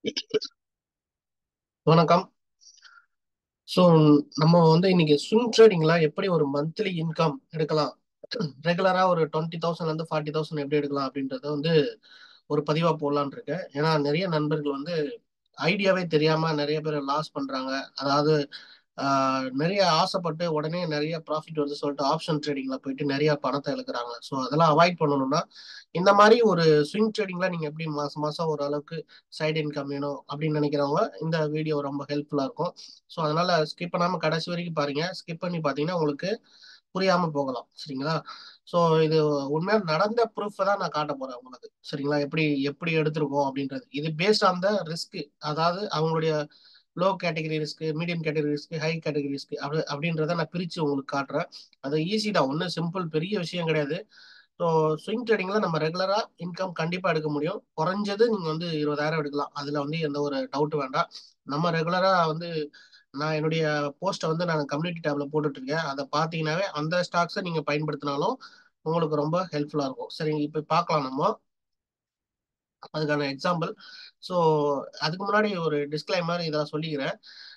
வணக்கம் ஸோ நம்ம வந்து இன்னைக்கு ஸ்விங் ட்ரேடிங்ல எப்படி ஒரு மந்த்லி இன்கம் எடுக்கலாம் ரெகுலரா ஒரு டுவெண்ட்டி தௌசண்ட்லேருந்து ஃபார்ட்டி தௌசண்ட் எப்படி எடுக்கலாம் அப்படின்றத வந்து ஒரு பதிவா போடலான்னு இருக்கேன் ஏன்னா நிறைய நண்பர்கள் வந்து ஐடியாவே தெரியாம நிறைய பேர் லாஸ் பண்றாங்க அதாவது ஆஹ், நிறைய ஆசைப்பட்டு உடனே நிறைய ப்ராஃபிட் வந்து சொல்லிட்டு ஆப்ஷன் ட்ரேடிங்ல போயிட்டு நிறைய பணத்தை இழக்கிறாங்க ஸோ அதெல்லாம் அவாய்ட் பண்ணணும்னா இந்த மாதிரி ஒரு ஸ்விங் ட்ரேடிங்ல நீங்க எப்படி மாசம் மாசம் ஓரளவுக்கு சைடு இன்கம் வேணும் அப்படின்னு நினைக்கிறவங்க இந்த வீடியோ ரொம்ப ஹெல்ப்ஃபுல்லா இருக்கும் ஸோ அதனால ஸ்கிப் பண்ணாம கடைசி வரைக்கும் பாருங்க ஸ்கிப் பண்ணி பார்த்தீங்கன்னா உங்களுக்கு புரியாம போகலாம் சரிங்களா ஸோ இது உண்மையா நடந்த ப்ரூஃப் தான் நான் காட்ட போறேன் உங்களுக்கு சரிங்களா எப்படி எப்படி எடுத்திருக்கோம் அப்படின்றது இது பேஸ்ட் ஆன் த ரிஸ்க் அதாவது அவங்களுடைய low category risk medium category risk high category risk அப்படி அப்படின்றத நான் பிரிச்சு உங்களுக்கு காட்டுறேன் அது ஈஸி தான் ஒன்றும் சிம்பிள் பெரிய விஷயம் கிடையாது ஸோ ஸ்விங் ட்ரேடிங்ல நம்ம ரெகுலரா இன்கம் கண்டிப்பா எடுக்க முடியும் குறைஞ்சது நீங்க வந்து இருபதாயிரம் எடுக்கலாம் அதுல வந்து எந்த ஒரு டவுட் வேண்டாம் நம்ம ரெகுலரா வந்து நான் என்னுடைய போஸ்ட்டை வந்து நான் கம்யூனிட்டி டேப்ல போட்டுட்டு இருக்கேன் அதை பார்த்தீங்கன்னாவே அந்த ஸ்டாக்ஸை நீங்க பயன்படுத்தினாலும் உங்களுக்கு ரொம்ப ஹெல்ப்ஃபுல்லா இருக்கும் சரிங்க இப்போ பார்க்கலாம் நம்ம அதுக்கான எக்ஸாம்பிள் ஸோ அதுக்கு முன்னாடி ஒரு டிஸ்க்ளைமர் இதை சொல்லிக்கிறேன்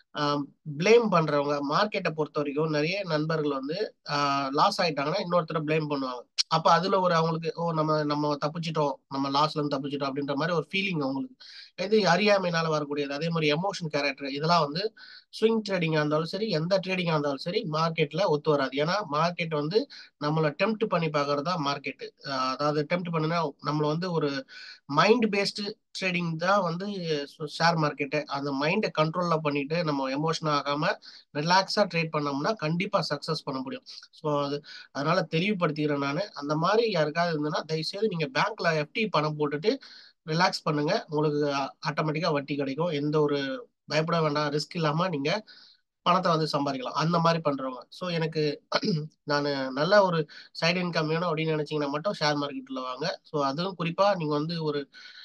ப்ளேம் பண்றவங்க மார்க்கெட்டை பொறுத்த வரைக்கும் நிறைய நண்பர்கள் வந்து லாஸ் ஆயிட்டாங்கன்னா இன்னொருத்தரை ப்ளேம் பண்ணுவாங்க அப்ப அதுல ஒரு அவங்களுக்கு ஓ நம்ம நம்ம தப்பிச்சிட்டோம் நம்ம லாஸ்ல இருந்து தப்பிச்சிட்டோம் அப்படின்ற மாதிரி ஒரு ஃபீலிங் அவங்களுக்கு இது அறியாமைனால வரக்கூடியது அதே மாதிரி எமோஷன் கேரக்டர் இதெல்லாம் வந்து ஸ்விங் ட்ரேடிங்கா இருந்தாலும் சரி எந்த ட்ரேடிங்கா இருந்தாலும் சரி மார்க்கெட்ல ஒத்து வராது ஏன்னா மார்க்கெட் வந்து நம்மளை டெம்ப்ட் பண்ணி பார்க்கறது தான் மார்க்கெட் அதாவது டெம்ப்ட் பண்ணுனா நம்மள வந்து ஒரு மைண்ட் பேஸ்டு ட்ரேடிங் தான் வந்து ஷேர் மார்க்கெட்டு அந்த மைண்டை கண்ட்ரோல்ல பண்ணிட்டு நம்ம எமோஷன் ஆகாம ரிலாக்ஸா ட்ரேட் பண்ணோம்னா கண்டிப்பா சக்சஸ் பண்ண முடியும் ஸோ அது அதனால தெளிவுபடுத்திக்கிறேன் நான் அந்த மாதிரி யாருக்காவது இருந்ததுன்னா தயவுசெய்து நீங்க பேங்க்ல எஃப்டி பணம் போட்டுட்டு ரிலாக்ஸ் பண்ணுங்க உங்களுக்கு ஆட்டோமேட்டிக்கா வட்டி கிடைக்கும் எந்த ஒரு பயப்பட வேண்டாம் ரிஸ்க் இல்லாம நீங்க பணத்தை வந்து சம்பாதிக்கலாம் அந்த மாதிரி பண்றவங்க ஸோ எனக்கு நான் நல்ல ஒரு சைடு இன்கம் வேணும் அப்படின்னு நினைச்சீங்கன்னா மட்டும் ஷேர் மார்க்கெட்ல வாங்க ஸோ அதுவும் குறிப்பா நீங்க வந்து ஒரு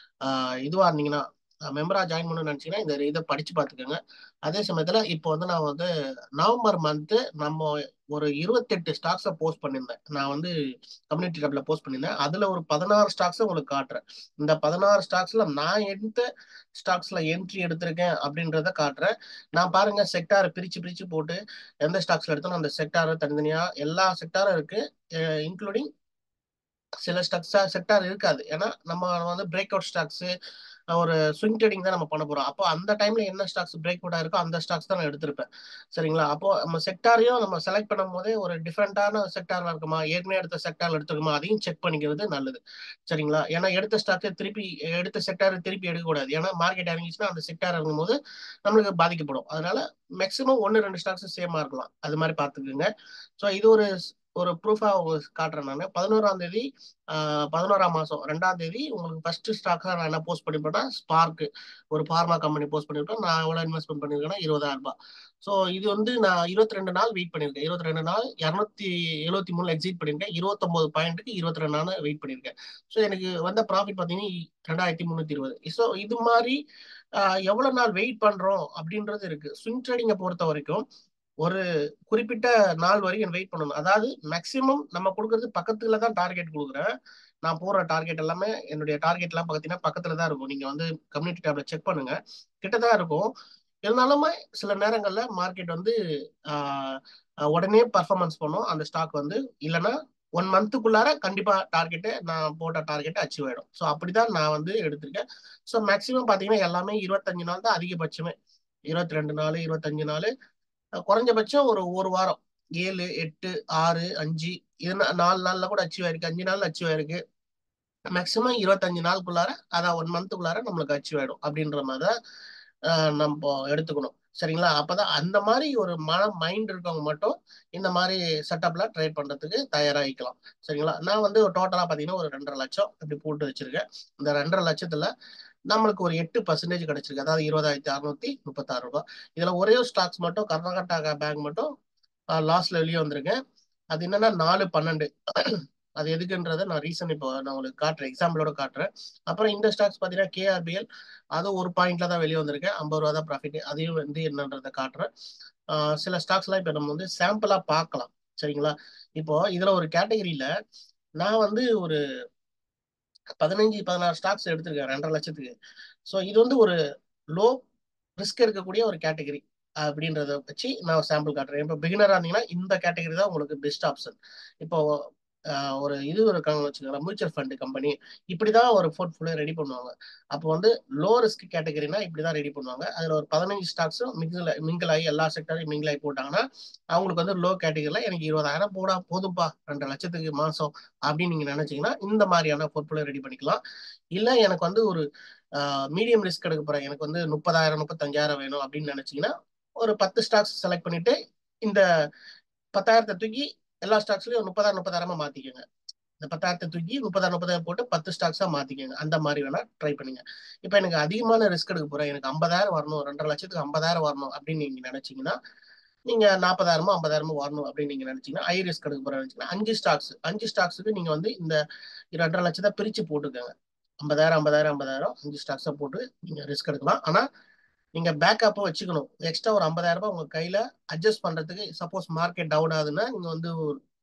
இதுவா இருந்தீங்கன்னா மெம்பரா ஜாயின் பண்ணணும்னு நினைச்சீங்கன்னா இந்த இதை படிச்சு பார்த்துக்கோங்க அதே சமயத்துல இப்போ வந்து நான் வந்து நவம்பர் மந்த்து நம்ம ஒரு இருபத்தெட்டு ஸ்டாக்ஸை போஸ்ட் பண்ணியிருந்தேன் நான் வந்து கம்யூனிட்டி டேப்ல போஸ்ட் பண்ணியிருந்தேன் அதுல ஒரு பதினாறு ஸ்டாக்ஸை உங்களுக்கு காட்டுறேன் இந்த பதினாறு ஸ்டாக்ஸ்ல நான் எந்த ஸ்டாக்ஸ்ல என்ட்ரி எடுத்திருக்கேன் அப்படின்றத காட்டுறேன் நான் பாருங்க செக்டாரை பிரிச்சு பிரிச்சு போட்டு எந்த ஸ்டாக்ஸ்ல எடுத்தாலும் அந்த செக்டார் தனித்தனியா எல்லா செக்டாரும் இருக்கு இன்க்ளூடிங் சில ஸ்டாக்ஸ் செக்டார் இருக்காது ஏன்னா நம்ம வந்து பிரேக் அவுட் ஸ்டாக்ஸ் ஒரு ஸ்விங் ட்ரேடிங் தான் நம்ம பண்ண போறோம் அப்போ அந்த டைம்ல என்ன ஸ்டாக்ஸ் பிரேக் அவுட் இருக்கோ அந்த ஸ்டாக்ஸ் தான் நான் எடுத்திருப்பேன் சரிங்களா அப்போ நம்ம செக்டாரையும் நம்ம செலக்ட் பண்ணும் போதே ஒரு டிஃப்ரெண்டான செக்டார்ல இருக்குமா ஏற்கனவே எடுத்த செக்டார்ல எடுத்துருக்குமா அதையும் செக் பண்ணிக்கிறது நல்லது சரிங்களா ஏன்னா எடுத்த ஸ்டாக்கை திருப்பி எடுத்த செக்டார் திருப்பி எடுக்கக்கூடாது ஏன்னா மார்க்கெட் இறங்கிச்சுன்னா அந்த செக்டார் இறங்கும் போது நம்மளுக்கு பாதிக்கப்படும் அதனால மேக்சிமம் ஒன்று ரெண்டு ஸ்டாக்ஸ் சேமா இருக்கலாம் அது மாதிரி பார்த்துக்குங்க ஸோ இது ஒரு ஒரு ப்ரூஃபா உங்களுக்கு காட்டுறேன் நான் பதினோராம் தேதி பதினோராம் மாசம் ரெண்டாம் தேதி உங்களுக்கு ஃபர்ஸ்ட் ஸ்டாக்காக நான் என்ன போஸ்ட் பண்ணிருப்பேன்னா ஸ்பார்க் ஒரு ஃபார்மா கம்பெனி போஸ்ட் பண்ணிருப்பேன் நான் எவ்வளோ இன்வெஸ்ட்மெண்ட் பண்ணிருக்கேன்னா இருபதாயிரம் ரூபாய் ஸோ இது வந்து நான் இருபத்தி ரெண்டு நாள் வெயிட் பண்ணியிருக்கேன் இருபத்தி ரெண்டு நாள் இரநூத்தி எழுபத்தி மூணு எக்ஸிட் பண்ணியிருக்கேன் இருபத்தொன்பது பாயிண்ட்டுக்கு இருபத்தி ரெண்டு நாள் வெயிட் பண்ணியிருக்கேன் ஸோ எனக்கு வந்த ப்ராஃபிட் பார்த்தீங்கன்னா ரெண்டாயிரத்தி முந்நூற்றி இருபது ஸோ இது மாதிரி எவ்வளோ நாள் வெயிட் பண்ணுறோம் அப்படின்றது இருக்கு ஸ்விங் ட்ரேடிங்கை பொறுத்த வரைக்கும் ஒரு குறிப்பிட்ட நாள் வரைக்கும் வெயிட் பண்ணணும் அதாவது மேக்சிமம் நம்ம கொடுக்கறது பக்கத்துல தான் டார்கெட் கொடுக்குறேன் நான் போடுற டார்கெட் எல்லாமே என்னுடைய டார்கெட் எல்லாம் பார்த்தீங்கன்னா பக்கத்துல தான் இருக்கும் நீங்க வந்து கம்யூனிட்டி டேப்ல செக் பண்ணுங்க கிட்டதான் இருக்கும் இருந்தாலுமே சில நேரங்கள்ல மார்க்கெட் வந்து உடனே பர்ஃபார்மன்ஸ் பண்ணும் அந்த ஸ்டாக் வந்து இல்லைன்னா ஒன் மந்த்துக்குள்ளார கண்டிப்பா டார்கெட்டு நான் போட்ட டார்கெட் அச்சீவ் ஆயிடும் ஸோ அப்படிதான் நான் வந்து எடுத்திருக்கேன் ஸோ மேக்சிமம் பாத்தீங்கன்னா எல்லாமே இருபத்தஞ்சு நாள் தான் அதிகபட்சமே இருபத்தி ரெண்டு நாள் இருபத்தஞ்சு நாள் குறைஞ்சபட்சம் ஒரு ஒரு வாரம் ஏழு எட்டு ஆறு அஞ்சு இது நாலு நாள்ல கூட அச்சீவ் ஆயிருக்கு அஞ்சு நாள் அச்சீவ் ஆயிருக்கு மேக்சிமம் இருபத்தஞ்சு நாளுக்குள்ளார அதான் ஒன் மந்த்துக்குள்ளார நம்மளுக்கு அச்சீவ் ஆயிடும் அப்படின்ற மாதிரி தான் நம்ம எடுத்துக்கணும் சரிங்களா அப்பதான் அந்த மாதிரி ஒரு மன மைண்ட் இருக்கவங்க மட்டும் இந்த மாதிரி செட்டப்ல ட்ரை பண்றதுக்கு தயாராகிக்கலாம் சரிங்களா நான் வந்து டோட்டலா பாத்தீங்கன்னா ஒரு ரெண்டரை லட்சம் இப்படி போட்டு வச்சிருக்கேன் இந்த ரெண்டரை லட்சத்துல நம்மளுக்கு ஒரு எட்டு பர்சன்டேஜ் கிடைச்சிருக்கு அதாவது இருபதாயிரத்தி அறுநூத்தி முப்பத்தாறு ரூபாய் இதுல ஒரே ஒரு ஸ்டாக்ஸ் மட்டும் கர்நாடகா பேங்க் மட்டும் லாஸ்ட்ல வெளியே வந்திருக்கேன் அது என்னன்னா நாலு பன்னெண்டு அது எதுக்குன்றத நான் ரீசன் இப்போ நான் உங்களுக்கு காட்டுறேன் எக்ஸாம்பிளோட காட்டுறேன் அப்புறம் இந்த ஸ்டாக்ஸ் பார்த்தீங்கன்னா கேஆர்பிஎல் அது ஒரு பாயிண்ட்ல தான் வெளியே வந்திருக்கேன் ஐம்பது ரூபா தான் ப்ராஃபிட் அதையும் வந்து என்னன்றதை காட்டுறேன் சில ஸ்டாக்ஸ்லாம் இப்போ நம்ம வந்து சாம்பிளா பார்க்கலாம் சரிங்களா இப்போ இதுல ஒரு கேட்டகரியில நான் வந்து ஒரு பதினஞ்சு பதினாறு ஸ்டாக்ஸ் எடுத்திருக்கேன் ரெண்டரை லட்சத்துக்கு ஸோ இது வந்து ஒரு லோ ரிஸ்க் இருக்கக்கூடிய ஒரு கேட்டகரி அப்படின்றத வச்சு நான் சாம்பிள் காட்டுறேன் இப்போ பிகினரா இருந்தீங்கன்னா இந்த கேட்டகரி தான் உங்களுக்கு பெஸ்ட் ஆப்ஷன் இப்போ ஆஹ் ஒரு இது இருக்காங்கன்னு வச்சுக்கோங்களேன் மியூச்சுவல் ஃபண்ட் கம்பெனி இப்படிதான் ஒரு போர்ட்ஃபோலியோ ரெடி பண்ணுவாங்க அப்போ வந்து லோ ரிஸ்க் கேட்டகரினா இப்படிதான் ரெடி பண்ணுவாங்க அதுல ஒரு பதினஞ்சு ஸ்டாக்ஸும் மிங்கிள் மிங்கிள் ஆகி எல்லா செக்டரையும் மிங்கிள் ஆகி போட்டாங்கன்னா அவங்களுக்கு வந்து லோ கேட்டகரியில எனக்கு இருபதாயிரம் போடா போதும்பா ரெண்டு லட்சத்துக்கு மாசம் அப்படின்னு நீங்க நினைச்சீங்கன்னா இந்த மாதிரியான போர்ட்ஃபோலியோ ரெடி பண்ணிக்கலாம் இல்ல எனக்கு வந்து ஒரு மீடியம் ரிஸ்க் எடுக்க போறேன் எனக்கு வந்து முப்பதாயிரம் முப்பத்தஞ்சாயிரம் வேணும் அப்படின்னு நினைச்சீங்கன்னா ஒரு பத்து ஸ்டாக்ஸ் செலக்ட் பண்ணிட்டு இந்த பத்தாயிரத்தை தூக்கி எல்லா ஸ்டாக்ஸ்லயும் முப்பதாயிரம் முப்பதாயிரமா மாத்திக்கோங்க இந்த பத்தாயிரத்தை தூக்கி முப்பதாயிரம் முப்பதாயிரம் போட்டு பத்து ஸ்டாக்ஸா மாத்திக்கோங்க அந்த மாதிரி வேணா ட்ரை பண்ணுங்க இப்போ எனக்கு அதிகமான ரிஸ்க் எடுக்க போறேன் எனக்கு ஐம்பதாயிரம் வரணும் ரெண்டரை லட்சத்துக்கு ஐம்பதாயிரம் வரணும் அப்படின்னு நீங்க நினைச்சீங்கன்னா நீங்க நாற்பதாயிரமோ ஐம்பதாயிரமோ வரணும் அப்படின்னு நீங்க நினைச்சீங்கன்னா ஹை ரிஸ்க் எடுக்க போறேன்னு அஞ்சு ஸ்டாக்ஸ் அஞ்சு ஸ்டாக்ஸுக்கு நீங்க வந்து இந்த ரெண்டரை லட்சத்தை பிரிச்சு போட்டுக்கோங்க ஐம்பதாயிரம் ஐம்பதாயிரம் ஐம்பதாயிரம் அஞ்சு ஸ்டாக்ஸை போட்டு நீங்க ரிஸ்க் எடுக்கலாம் ஆனா நீங்க பேக்கப்பை வச்சுக்கணும் எக்ஸ்ட்ரா ஒரு ஐம்பதாயிரம் ரூபாய் உங்க கையில அட்ஜஸ்ட் பண்றதுக்கு சப்போஸ் மார்க்கெட் டவுன் ஆகுதுன்னா நீங்க வந்து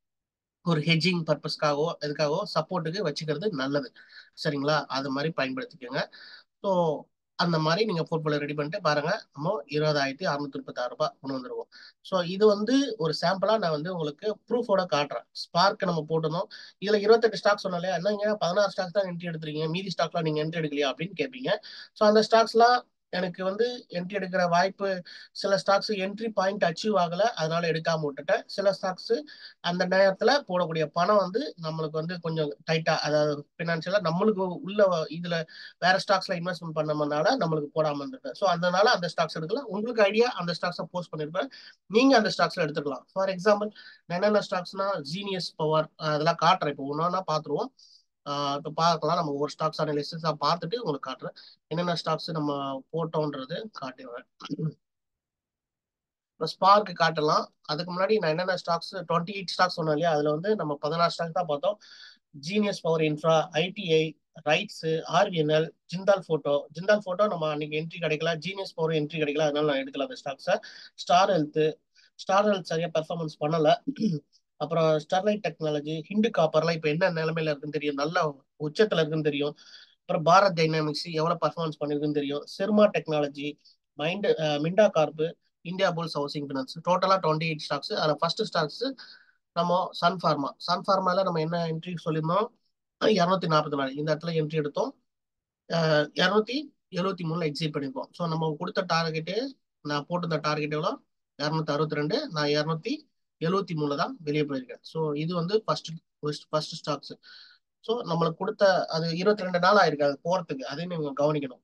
ஒரு ஹெஜிங் பர்பஸ்க்காகவோ எதுக்காகவோ சப்போர்ட்டுக்கு வச்சுக்கிறது நல்லது சரிங்களா அது மாதிரி பயன்படுத்திக்கோங்க ஸோ அந்த மாதிரி நீங்க போர்ட்போலியோ ரெடி பண்ணிட்டு பாருங்க நம்ம இருபதாயிரத்தி அறுநூத்தி முப்பத்தாறு ரூபாய் கொண்டு வந்துருவோம் ஸோ இது வந்து ஒரு சாம்பிளா நான் வந்து உங்களுக்கு ப்ரூஃபோட காட்டுறேன் ஸ்பார்க் நம்ம போட்டணும் இதுல இருபத்தெட்டு ஸ்டாக் சொன்னாலே என்னங்க பதினாறு ஸ்டாக் தான் என்ட்ரி எடுத்துருக்கீங்க மீதி ஸ்டாக்லாம் நீங்க என்ட்ரி எடுக்கலையா அப்படின்னு கேட்பீங்க ஸோ அந்த ஸ்டாக்ஸ்லாம் எனக்கு வந்து என்ட்ரி எடுக்கிற வாய்ப்பு சில ஸ்டாக்ஸ் என்ட்ரி பாயிண்ட் அச்சீவ் ஆகல அதனால எடுக்காம விட்டுட்டேன் சில ஸ்டாக்ஸ் அந்த நேரத்துல போடக்கூடிய பணம் வந்து நம்மளுக்கு வந்து கொஞ்சம் டைட்டா அதாவது பினான்சியலா நம்மளுக்கு உள்ள இதுல வேற ஸ்டாக்ஸ்ல இன்வெஸ்ட்மெண்ட் பண்ணோம்னால நம்மளுக்கு போடாம இருந்திருப்பேன் ஸோ அதனால அந்த ஸ்டாக்ஸ் எடுக்கலாம் உங்களுக்கு ஐடியா அந்த ஸ்டாக்ஸை போஸ்ட் பண்ணிருப்பேன் நீங்க அந்த ஸ்டாக்ஸ்ல எடுத்துக்கலாம் ஃபார் எக்ஸாம்பிள் என்னென்ன ஸ்டாக்ஸ்னா ஜீனியஸ் பவர் அதெல்லாம் காட்டுறேன் இப்போ ஒன்னா பார்த்துருவோம் இப்போ பார்க்கலாம் நம்ம ஒரு ஸ்டாக்ஸ் அனலிசிஸ் பார்த்துட்டு உங்களுக்கு காட்டுறேன் என்னென்ன ஸ்டாக்ஸ் நம்ம போட்டோன்றது காட்டுவேன் இப்போ ஸ்பார்க் காட்டலாம் அதுக்கு முன்னாடி நான் என்னென்ன ஸ்டாக்ஸ் டுவெண்ட்டி எயிட் ஸ்டாக்ஸ் சொன்னேன் இல்லையா அதுல வந்து நம்ம பதினாறு ஸ்டாக் தான் பார்த்தோம் genius power infra ITI RITES RVNL Jindal photo Jindal photo நம்ம அன்னைக்கு என்ட்ரி கிடைக்கல ஜீனியஸ் பவர் என்ட்ரி கிடைக்கல அதனால நான் எடுக்கல அந்த ஸ்டாக்ஸை ஸ்டார் ஹெல்த் ஸ்டார் ஹெல்த் சரியா பெர்ஃபார்மன்ஸ் பண்ணல அப்புறம் ஸ்டெர்லைட் டெக்னாலஜி ஹிண்டு காப்பர்லாம் இப்போ என்ன நிலைமையில இருக்குன்னு தெரியும் நல்ல உச்சத்துல இருக்குன்னு தெரியும் அப்புறம் பாரத் டைனாமிக்ஸ் எவ்வளவு பர்ஃபார்மன்ஸ் பண்ணிருக்குன்னு தெரியும் Syrma technology mind Minda corp India bulls housing finance டோட்டலா டுவெண்ட்டி எயிட் ஸ்டாக்ஸ் அதில் ஃபர்ஸ்ட் ஸ்டாக்ஸ் நம்ம சன் ஃபார்மா சன் ஃபார்மால நம்ம என்ன என்ட்ரி சொல்லியிருந்தோம் இரநூத்தி நாற்பத்தி நாலு இந்த இடத்துல என்ட்ரி எடுத்தோம் இரநூத்தி எழுபத்தி மூணுல எக்ஸிட் பண்ணியிருக்கோம் ஸோ நம்ம கொடுத்த டார்கெட்டு நான் போட்டிருந்த டார்கெட் எவ்வளோ இரநூத்தி அறுபத்தி ரெண்டு நான் இரநூத்தி எழுபத்தி மூணுல தான் வெளியே போயிருக்கேன் ஸோ இது வந்து ஃபர்ஸ்ட் ஃபர்ஸ்ட் ஸ்டாக்ஸ் ஸோ நம்மளுக்கு கொடுத்த அது இருபத்தி ரெண்டு நாள் ஆயிருக்கு அது போறதுக்கு அதையும் நீங்க கவனிக்கணும்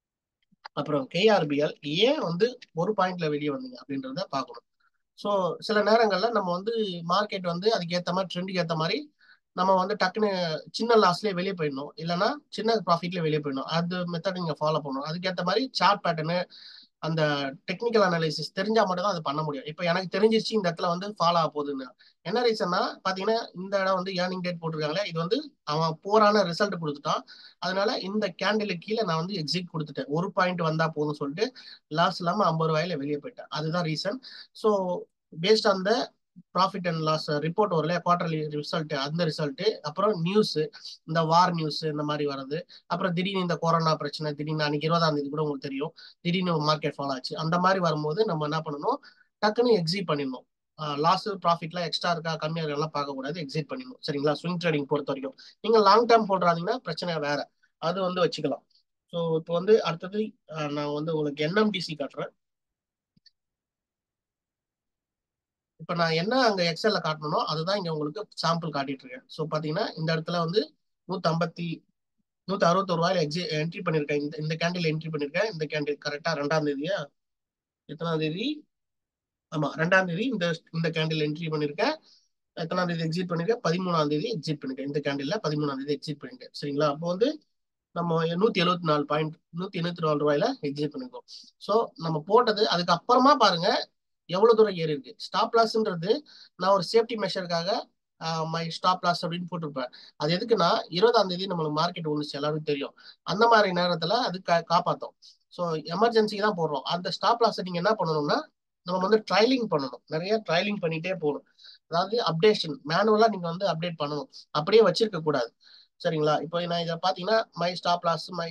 அப்புறம் கேஆர்பிஎல் ஏன் வந்து ஒரு பாயிண்ட்ல வெளியே வந்தீங்க அப்படின்றத பார்க்கணும் ஸோ சில நேரங்கள்ல நம்ம வந்து மார்க்கெட் வந்து அதுக்கு ஏற்ற மாதிரி ட்ரெண்டுக்கு ஏற்ற மாதிரி நம்ம வந்து டக்குன்னு சின்ன லாஸ்லயே வெளியே போயிடணும் இல்லைன்னா சின்ன ப்ராஃபிட்ல வெளியே போயிடணும் அது மெத்தட் நீங்க ஃபாலோ பண்ணணும் அதுக்கேற்ற மாதிரி சார்ட் பேட்டர்னு அந்த டெக்னிக்கல் அனாலிசிஸ் தெரிஞ்சா மட்டும் தான் அது பண்ண முடியும் இப்போ எனக்கு தெரிஞ்சிருச்சு இந்த இடத்துல வந்து ஃபாலோ ஆக போகுதுன்னு என்ன ரீசன்னா பாத்தீங்கன்னா இந்த இடம் வந்து ஏர்னிங் டேட் போட்டிருக்காங்களே இது வந்து அவன் போரான ரிசல்ட் கொடுத்துட்டான் அதனால இந்த கேண்டிலுக்கு கீழே நான் வந்து எக்ஸிட் கொடுத்துட்டேன் ஒரு பாயிண்ட் வந்தா போதும்னு சொல்லிட்டு லாஸ் இல்லாம ஐம்பது ரூபாயில வெளியே போயிட்டேன் அதுதான் reason so based on the profit and loss report வரல குவார்டர்லி ரிசல்ட் அந்த ரிசல்ட் அப்புறம் நியூஸ் இந்த வார் நியூஸ் இந்த மாதிரி வர்றது அப்புறம் திடீர்னு இந்த கொரோனா பிரச்சனை திடீர்னு அன்னைக்கு இருபதாம் தேதி கூட உங்களுக்கு தெரியும் திடீர்னு மார்க்கெட் ஃபாலோ ஆச்சு அந்த மாதிரி வரும்போது நம்ம என்ன பண்ணணும் டக்குன்னு எக்ஸிட் பண்ணிடணும் லாஸ் ப்ராஃபிட்லாம் எக்ஸ்ட்ரா இருக்கா கம்மியா இருக்கலாம் பார்க்கக்கூடாது எக்ஸிட் பண்ணிடணும் சரிங்களா ஸ்விங் ட்ரேடிங் பொறுத்த வரைக்கும் நீங்க லாங் டேர்ம் போடுறாங்கன்னா பிரச்சனை வேற அது வந்து வச்சுக்கலாம் ஸோ இப்போ வந்து அடுத்தது நான் வந்து உங்களுக்கு என்எம்டிசி காட்டுறேன் இப்போ நான் என்ன அங்க எக்ஸல்ல காட்டணுமோ அதுதான் இங்க உங்களுக்கு சாம்பிள் காட்டிட்டு இருக்கேன் ஸோ பாத்தீங்கன்னா இந்த இடத்துல வந்து நூத்தி ஐம்பத்தி நூத்தி அறுபத்தொரு ரூபாயில எக்ஸி என்ட்ரி பண்ணிருக்கேன் இந்த இந்த கேண்டில் என்ட்ரி பண்ணிருக்கேன் இந்த கேண்டில் கரெக்டா ரெண்டாம் தேதியா எத்தனாம் தேதி ஆமா ரெண்டாம் தேதி இந்த இந்த கேண்டில் என்ட்ரி பண்ணிருக்கேன் எத்தனாம் தேதி எக்ஸிட் பண்ணிருக்கேன் பதிமூணாம் தேதி எக்ஸிட் பண்ணிருக்கேன் இந்த கேண்டில்ல பதிமூணாம் தேதி எக்ஸிட் பண்ணிருக்கேன் சரிங்களா அப்போ வந்து நம்ம நூத்தி எழுபத்தி நாலு பாயிண்ட் நூத்தி எழுபத்தி நாலு ரூபாயில எக்ஸிட் பண்ணிருக்கோம் ஸோ நம்ம போட்டது அதுக்கு அப்புறமா பாருங்க எவ்வளவு தூரம் ஏறி இருக்கு ஸ்டாப் லாஸ்ன்றது நான் ஒரு சேஃப்டி மெஷருக்காக மை ஸ்டாப் லாஸ் அப்படின்னு போட்டிருப்பேன் அது எதுக்குன்னா இருபதாம் தேதி நம்மளுக்கு மார்க்கெட் ஒண்ணுச்சு எல்லாருக்கும் தெரியும் அந்த மாதிரி நேரத்துல அது காப்பாத்தோம் ஸோ எமர்ஜென்சிக்கு தான் போடுறோம் அந்த ஸ்டாப் லாஸ் நீங்க என்ன பண்ணணும்னா நம்ம வந்து ட்ரைலிங் பண்ணணும் நிறைய ட்ரைலிங் பண்ணிட்டே போகணும் அதாவது அப்டேஷன் மேனுவலா நீங்க வந்து அப்டேட் பண்ணணும் அப்படியே வச்சிருக்க கூடாது சரிங்களா இப்போ நான் இதை பாத்தீங்கன்னா மை ஸ்டாப் லாஸ் மை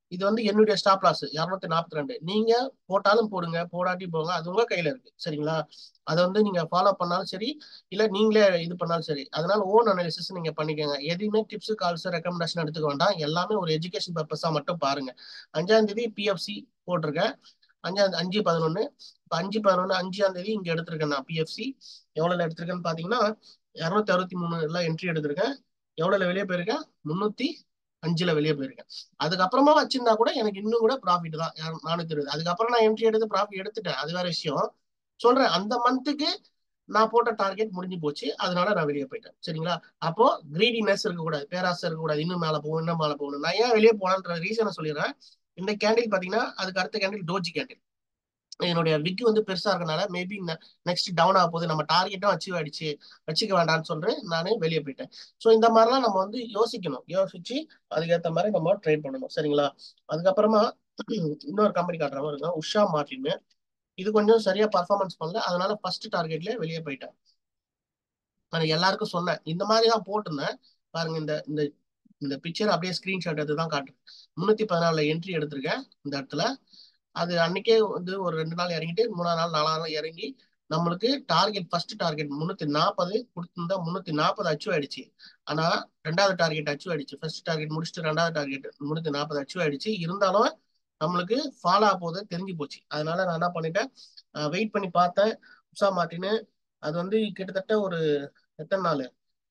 இது வந்து என்னுடைய ஸ்டாப் லாஸ் இரநூத்தி நாற்பத்தி ரெண்டு நீங்க போட்டாலும் போடுங்க போடாட்டி போங்க அது உங்க கையில இருக்கு சரிங்களா அதை வந்து நீங்க ஃபாலோ பண்ணாலும் சரி இல்ல நீங்களே இது பண்ணாலும் சரி அதனால ஓன் அனாலிசிஸ் நீங்க பண்ணிக்கோங்க எதுவுமே டிப்ஸ் கால்ஸ் ரெக்கமெண்டேஷன் எடுத்துக்க வேண்டாம் எல்லாமே ஒரு எஜுகேஷன் பர்பஸா மட்டும் பாருங்க அஞ்சாம் தேதி பிஎஃப்சி போட்டிருக்கேன் அஞ்சாம் அஞ்சு பதினொன்னு இப்போ அஞ்சு பதினொன்னு அஞ்சாம் தேதி இங்க எடுத்திருக்கேன் நான் பிஎஃப்சி எவ்வளவு எடுத்திருக்கேன்னு பாத்தீங்கன்னா இரநூத்தி அறுபத்தி மூணு எல்லாம் என்ட்ரி எடுத்திருக்கேன் எவ்வளவுல வெளியே போயிருக்கேன் முன்னூத்தி அஞ்சுல வெளியே போயிருக்கேன் அதுக்கப்புறமா வச்சிருந்தா கூட எனக்கு இன்னும் கூட ப்ராஃபிட் தான் நானூத்தி இருபது அதுக்கப்புறம் நான் என்ட்ரி எடுத்து ப்ராஃபிட் எடுத்துட்டேன் அது வேற விஷயம் சொல்றேன் அந்த மந்த்துக்கு நான் போட்ட டார்கெட் முடிஞ்சு போச்சு அதனால நான் வெளியே போயிட்டேன் சரிங்களா அப்போ கிரீடினஸ் இருக்கக்கூடாது பேராசை இருக்கக்கூடாது இன்னும் மேல போகணும் இன்னும் மேல போகணும் நான் ஏன் வெளியே போனான்ற ரீசனை சொல்லிடுறேன் இந்த கேண்டில் பாத்தீங்கன்னா அதுக்கு அடுத்த கேண்டில் டோஜி கேண்டில் என்னுடைய விக் வந்து பெருசா இருக்கனால மேபி நெக்ஸ்ட் டவுன் ஆக போகுது நம்ம டார்கெட்டும் அச்சீவ் ஆயிடுச்சு வச்சுக்க வேண்டாம்னு சொல்றேன் நானே வெளியே போயிட்டேன் ஸோ இந்த மாதிரிலாம் நம்ம வந்து யோசிக்கணும் யோசிச்சு அதுக்கேற்ற மாதிரி நம்ம ட்ரேட் பண்ணணும் சரிங்களா அதுக்கப்புறமா இன்னொரு கம்பெனி காட்டுற மாதிரி இருக்கும் உஷா மார்டின் இது கொஞ்சம் சரியா பர்ஃபார்மன்ஸ் பண்ணல அதனால ஃபர்ஸ்ட் டார்கெட்ல வெளியே போயிட்டேன் நான் எல்லாருக்கும் சொன்னேன் இந்த மாதிரி தான் போட்டிருந்தேன் பாருங்க இந்த இந்த இந்த பிக்சர் அப்படியே ஸ்கிரீன்ஷாட் எடுத்து தான் காட்டுறேன் முன்னூத்தி பதினாலுல என்ட்ரி எடுத்திருக்கேன் இந்த இடத்துல அது அன்னைக்கே வந்து ஒரு ரெண்டு நாள் இறங்கிட்டு மூணாவது நாள் நாலாவது நாள் இறங்கி நம்மளுக்கு டார்கெட் ஃபர்ஸ்ட் டார்கெட் முன்னூத்தி நாற்பது கொடுத்துருந்தா முன்னூத்தி நாற்பது அச்சு ஆயிடுச்சு ஆனா ரெண்டாவது டார்கெட் அச்சு ஆயிடுச்சு ஃபர்ஸ்ட் டார்கெட் முடிச்சுட்டு ரெண்டாவது டார்கெட் முன்னூத்தி நாற்பது அச்சு ஆயிடுச்சு இருந்தாலும் நம்மளுக்கு ஃபாலோ ஆக போகுது தெரிஞ்சு போச்சு அதனால நான் என்ன பண்ணிட்டேன் வெயிட் பண்ணி பார்த்தேன் உஷா மார்டின்னு அது வந்து கிட்டத்தட்ட ஒரு எத்தனை நாள்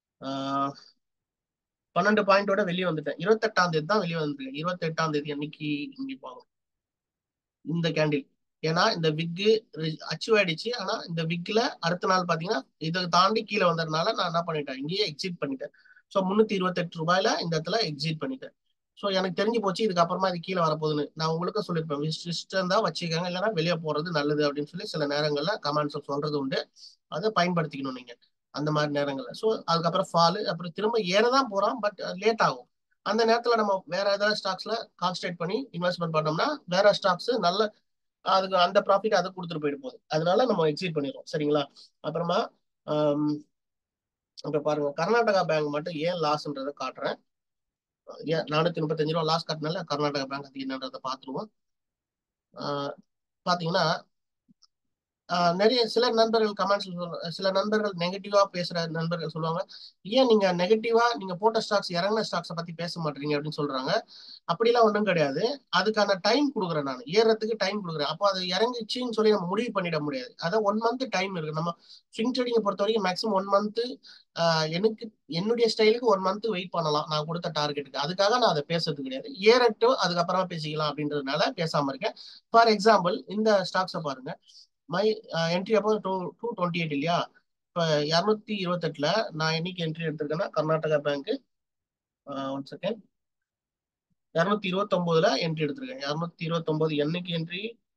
பன்னெண்டு பாயிண்டோட வெளியே வந்துட்டேன் இருபத்தெட்டாம் தேதி தான் வெளியே வந்திருக்கேன் இருபத்தி எட்டாம் தேதி அன்னைக்கு இங்கே போகும் இந்த கேண்டில் ஏன்னா இந்த விக்கு அச்சீவ் ஆயிடுச்சு ஆனா இந்த விக்ல அடுத்த நாள் பாத்தீங்கன்னா இதை தாண்டி கீழே வந்ததுனால நான் என்ன பண்ணிட்டேன் இங்கேயே எக்ஸிட் பண்ணிட்டேன் ஸோ முன்னூத்தி இருபத்தெட்டு ரூபாயில இந்த இடத்துல எக்ஸிட் பண்ணிட்டேன் ஸோ எனக்கு தெரிஞ்சு போச்சு இதுக்கப்புறமா இது கீழே வரப்போகுதுன்னு நான் உங்களுக்கும் சொல்லியிருப்பேன் விஸ்ட் இருந்தா வச்சுக்கோங்க இல்லைன்னா வெளியே போறது நல்லது அப்படின்னு சொல்லி சில நேரங்கள்ல கமெண்ட்ஸ் சொல்றது உண்டு அதை பயன்படுத்திக்கணும் நீங்க அந்த மாதிரி நேரங்கள்ல ஸோ அதுக்கப்புறம் ஃபாலு அப்புறம் திரும்ப ஏறதான் போறான் பட் லேட் ஆகும் அந்த நேரத்துல நம்ம வேற ஏதாவது ஸ்டாக்ஸ்ல கான்சன்ட்ரேட் பண்ணி இன்வெஸ்ட்மெண்ட் பண்ணோம்னா வேற ஸ்டாக்ஸ் நல்ல அதுக்கு அந்த ப்ராஃபிட் அதை கொடுத்துட்டு போயிட்டு போகுது அதனால நம்ம எக்ஸிட் பண்ணிடுவோம் சரிங்களா அப்புறமா இப்ப பாருங்க கர்நாடகா பேங்க் மட்டும் ஏன் லாஸ்ன்றதை காட்டுறேன் ஏன் நானூத்தி முப்பத்தஞ்சு ரூபா லாஸ் காட்டினால கர்நாடகா பேங்க் அது என்னன்றதை பார்த்துருவோம் பாத்தீங்கன்னா நிறைய சில நண்பர்கள் கமெண்ட்ஸ் சில நண்பர்கள் நெகட்டிவா பேசுற நண்பர்கள் சொல்லுவாங்க ஏன் நீங்க நெகட்டிவா நீங்க போட்ட ஸ்டாக்ஸ் இறங்கின ஸ்டாக்ஸை பத்தி பேச மாட்டீங்க அப்படின்னு சொல்றாங்க அப்படிலாம் ஒன்றும் கிடையாது அதுக்கான டைம் கொடுக்குறேன் நான் ஏறதுக்கு டைம் கொடுக்குறேன் அப்போ அது இறங்கிச்சுன்னு சொல்லி நம்ம முடிவு பண்ணிட முடியாது அதான் ஒன் மந்த் டைம் இருக்கு நம்ம ஸ்விங் ட்ரேடிங்கை பொறுத்த வரைக்கும் மேக்ஸிமம் ஒன் மந்த் எனக்கு என்னுடைய ஸ்டைலுக்கு ஒன் மந்த் வெயிட் பண்ணலாம் நான் கொடுத்த டார்கெட்டுக்கு அதுக்காக நான் அதை பேசுறது கிடையாது ஏறட்டும் அதுக்கப்புறமா பேசிக்கலாம் அப்படின்றதுனால பேசாம இருக்கேன் ஃபார் எக்ஸாம்பிள் இந்த ஸ்டாக்ஸை பாருங்க மை என்ட்ரி அப்போ டூ டூ டுவெண்ட்டி எயிட் இல்லையா இப்போ இரநூத்தி இருபத்தெட்டுல நான் என்னைக்கு என்ட்ரி எடுத்திருக்கேன்னா கர்நாடகா பேங்க்கு ஒன் செகண்ட் இரநூத்தி இருபத்தொம்போதுல என்ட்ரி எடுத்திருக்கேன் இரநூத்தி இருபத்தொம்போது என்னைக்கு என்ட்ரி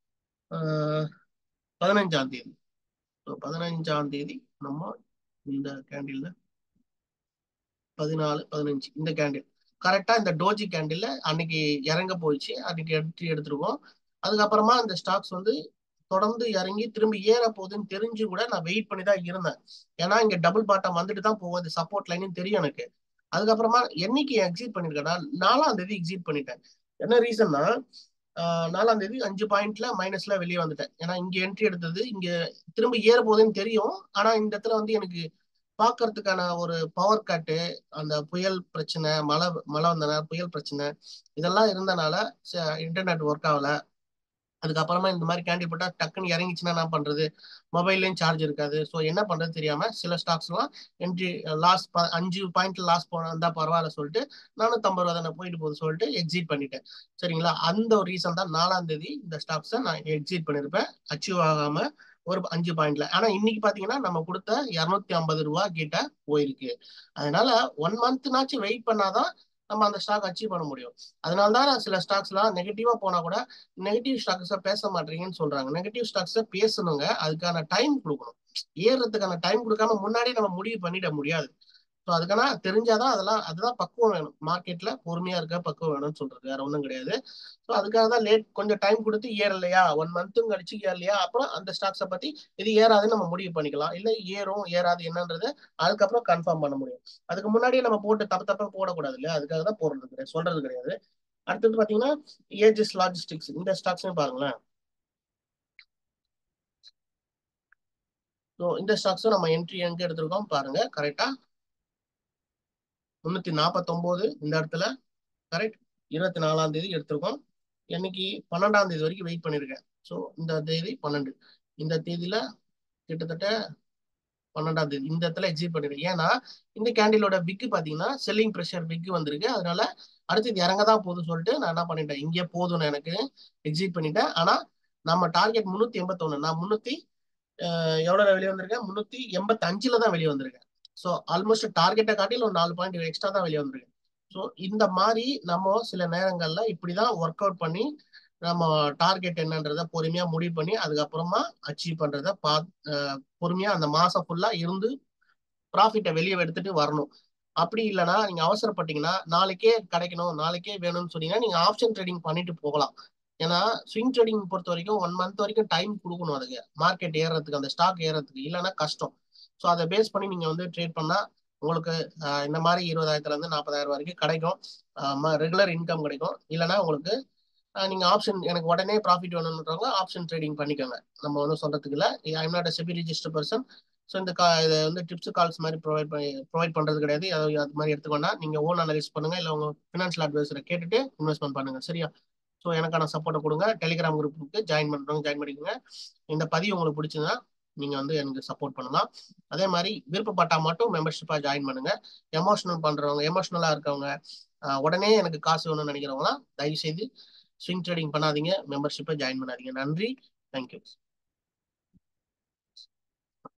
பதினஞ்சாம் தேதி பதினஞ்சாம் தேதி நம்ம இந்த கேண்டில்ல பதினாலு பதினஞ்சு இந்த கேண்டில் கரெக்டா இந்த டோஜி கேண்டில்ல அன்னைக்கு இறங்க போயிடுச்சு அன்னைக்கு என்ட்ரி எடுத்துருவோம் அதுக்கப்புறமா இந்த ஸ்டாக்ஸ் வந்து தொடர்ந்து இறங்கி திரும்பி ஏற போகுதுன்னு தெரிஞ்சு கூட நான் வெயிட் பண்ணி தான் இருந்தேன் ஏன்னா இங்க டபுள் பாட்டம் வந்துட்டு தான் போகுது சப்போர்ட் லைன்னு தெரியும் எனக்கு அதுக்கப்புறமா என்னைக்கு எக்ஸிட் பண்ணிருக்கேன்னா நாலாம் தேதி எக்ஸிட் பண்ணிட்டேன் என்ன ரீசன்னா நாலாம் தேதி அஞ்சு பாயிண்ட்ல மைனஸ்ல வெளியே வந்துட்டேன் ஏன்னா இங்க என்ட்ரி எடுத்தது இங்க திரும்ப ஏற போகுதுன்னு தெரியும் ஆனா இந்த இடத்துல வந்து எனக்கு பாக்குறதுக்கான ஒரு பவர் கட்டு அந்த புயல் பிரச்சனை மழை மழை வந்தன புயல் பிரச்சனை இதெல்லாம் இருந்தனால இன்டர்நெட் ஒர்க் ஆகல அதுக்கப்புறமா இந்த மாதிரி கேண்டி போட்டா டக்குன்னு இறங்கிச்சுன்னா என்ன பண்றது மொபைல்லையும் சார்ஜ் இருக்காது ஸோ என்ன பண்றது தெரியாம சில ஸ்டாக்ஸ் எல்லாம் என்ட்ரி லாஸ் அஞ்சு பாயிண்ட்ல லாஸ் போனா இருந்தா பரவாயில்ல சொல்லிட்டு நானூத்தம்பது ரூபா தானே போயிட்டு போகுது சொல்லிட்டு எக்ஸிட் பண்ணிட்டேன் சரிங்களா அந்த ஒரு ரீசன் தான் நாலாம் தேதி இந்த ஸ்டாக்ஸை நான் எக்ஸிட் பண்ணிருப்பேன் அச்சீவ் ஆகாம ஒரு அஞ்சு பாயிண்ட்ல ஆனா இன்னைக்கு பாத்தீங்கன்னா நம்ம கொடுத்த இருநூத்தி ஐம்பது ரூபா கிட்ட போயிருக்கு அதனால ஒன் மந்த்னாச்சும் வெயிட் பண்ணாதான் நம்ம அந்த ஸ்டாக் அச்சீவ் பண்ண முடியும் அதனால தான் நான் சில ஸ்டாக்ஸ் எல்லாம் நெகட்டிவா போனா கூட நெகட்டிவ் ஸ்டாக்ஸ பேச மாட்டீங்கன்னு சொல்றாங்க நெகட்டிவ் ஸ்டாக்ஸ பேசணுங்க அதுக்கான டைம் கொடுக்கணும் ஏறுறதுக்கான டைம் கொடுக்காம முன்னாடி நம்ம முடிவு பண்ணிட முடியாது ஸோ அதுக்கான தெரிஞ்சாதான் அதெல்லாம் அதுதான் பக்குவம் வேணும் மார்க்கெட்ல பொறுமையா இருக்க பக்குவம் வேணும்னு சொல்றது வேற ஒன்றும் கிடையாது ஸோ அதுக்காக தான் லேட் கொஞ்சம் டைம் கொடுத்து ஏறலையா ஒன் மந்த்தும் கழிச்சு ஏறலையா அப்புறம் அந்த ஸ்டாக்ஸை பத்தி இது ஏறாதுன்னு நம்ம முடிவு பண்ணிக்கலாம் இல்லை ஏறும் ஏறாது என்னன்றது அதுக்கப்புறம் கன்ஃபார்ம் பண்ண முடியும் அதுக்கு முன்னாடியே நம்ம போட்டு தப்பு தப்பா போடக்கூடாது இல்லையா அதுக்காக தான் போடுறது கிடையாது சொல்றது கிடையாது அடுத்தது பாத்தீங்கன்னா ஏஜஸ் லாஜிஸ்டிக்ஸ் இந்த ஸ்டாக்ஸையும் பாருங்களேன் ஸோ இந்த ஸ்டாக்ஸும் நம்ம என்ட்ரி எங்க எடுத்திருக்கோம் பாருங்க கரெக்டா முன்னூத்தி நாற்பத்தொன்பது இந்த இடத்துல கரெக்ட் இருபத்தி நாலாம் தேதி எடுத்திருக்கோம் என்னைக்கு பன்னெண்டாம் தேதி வரைக்கும் வெயிட் பண்ணிருக்கேன் ஸோ இந்த தேதி பன்னெண்டு இந்த தேதியில கிட்டத்தட்ட பன்னெண்டாம் தேதி இந்த இடத்துல எக்ஸிட் பண்ணிருக்கேன் ஏன்னா இந்த கேண்டிலோட பிக்கு பாத்தீங்கன்னா செல்லிங் ப்ரெஷர் பிக்கு வந்திருக்கு அதனால அடுத்தது இறங்க தான் போதும் சொல்லிட்டு நான் என்ன பண்ணிட்டேன் இங்கே போதும்னு எனக்கு எக்ஸிட் பண்ணிட்டேன் ஆனா நம்ம டார்கெட் முன்னூத்தி எண்பத்தொன்னு நான் முன்னூத்தி எவ்வளவு வெளியே வந்திருக்கேன் முன்னூத்தி எண்பத்தி அஞ்சுல தான் வெளியே வந்திருக்கேன் ஸோ ஆல்மோஸ்ட் டார்கெட்டை காட்டில ஒரு நாலு பாயிண்ட் எக்ஸ்ட்ரா தான் வெளியே வந்திருக்கேன் ஸோ இந்த மாதிரி நம்ம சில நேரங்கள்ல இப்படிதான் ஒர்க் அவுட் பண்ணி நம்ம டார்கெட் என்னன்றத பொறுமையா முடிவு பண்ணி அதுக்கப்புறமா அச்சீவ் பண்றத பா பொறுமையா அந்த மாசம் ஃபுல்லா இருந்து ப்ராஃபிட்டை வெளியே எடுத்துட்டு வரணும் அப்படி இல்லைன்னா நீங்க அவசரப்பட்டீங்கன்னா நாளைக்கே கிடைக்கணும் நாளைக்கே வேணும்னு சொன்னீங்கன்னா நீங்க ஆப்ஷன் ட்ரேடிங் பண்ணிட்டு போகலாம் ஏன்னா ஸ்விங் ட்ரேடிங் பொறுத்த வரைக்கும் ஒன் மந்த் வரைக்கும் டைம் கொடுக்கணும் அதுக்கு மார்க்கெட் ஏறதுக்கு அந்த ஸ்டாக் ஏறதுக்கு இல்லைன்னா கஷ்டம் ஸோ அதை பேஸ் பண்ணி நீங்க வந்து ட்ரேட் பண்ணா உங்களுக்கு இந்த மாதிரி இருபதாயிரத்துல இருந்து நாற்பதாயிரம் வரைக்கும் கிடைக்கும் ரெகுலர் இன்கம் கிடைக்கும் இல்லைன்னா உங்களுக்கு நீங்க ஆப்ஷன் எனக்கு உடனே ப்ராஃபிட் வேணும்ன்றவங்க ஆப்ஷன் ட்ரேடிங் பண்ணிக்கோங்க நம்ம ஒன்றும் சொல்றதுக்கு இல்லை I'm not SEBI register person so இந்த கா இதை வந்து டிப்ஸ் கால்ஸ் மாதிரி ப்ரொவைட் பண்ணி ப்ரொவைட் பண்றது கிடையாது அது அது மாதிரி எடுத்துக்கோனா நீங்க ஓன் அனலைஸ் பண்ணுங்க இல்லை உங்க ஃபினான்ஷியல் அட்வைசரை கேட்டுட்டு இன்வெஸ்ட்மெண்ட் பண்ணுங்க சரியா ஸோ எனக்கான சப்போர்ட்டை கொடுங்க டெலிகிராம் குரூப்புக்கு ஜாயின் பண்ணுறவங்க ஜாயின் பண்ணிக்கோங்க இந்த பதிவு உங்களுக்கு பிடிச்சதுன்னா நீங்க வந்து எனக்கு சப்போர்ட் பண்ணலாம் அதே மாதிரி விருப்பப்பட்டா மட்டும் மெம்பர்ஷிப்பா ஜாயின் பண்ணுங்க எமோஷனல் பண்றவங்க எமோஷனலா இருக்கவங்க உடனே எனக்கு காசு வேணும்னு நினைக்கிறவங்களாம் தயவு செய்து ஸ்விங் ட்ரேடிங் பண்ணாதீங்க மெம்பர்ஷிப்பை ஜாயின் பண்ணாதீங்க நன்றி தேங்க்யூ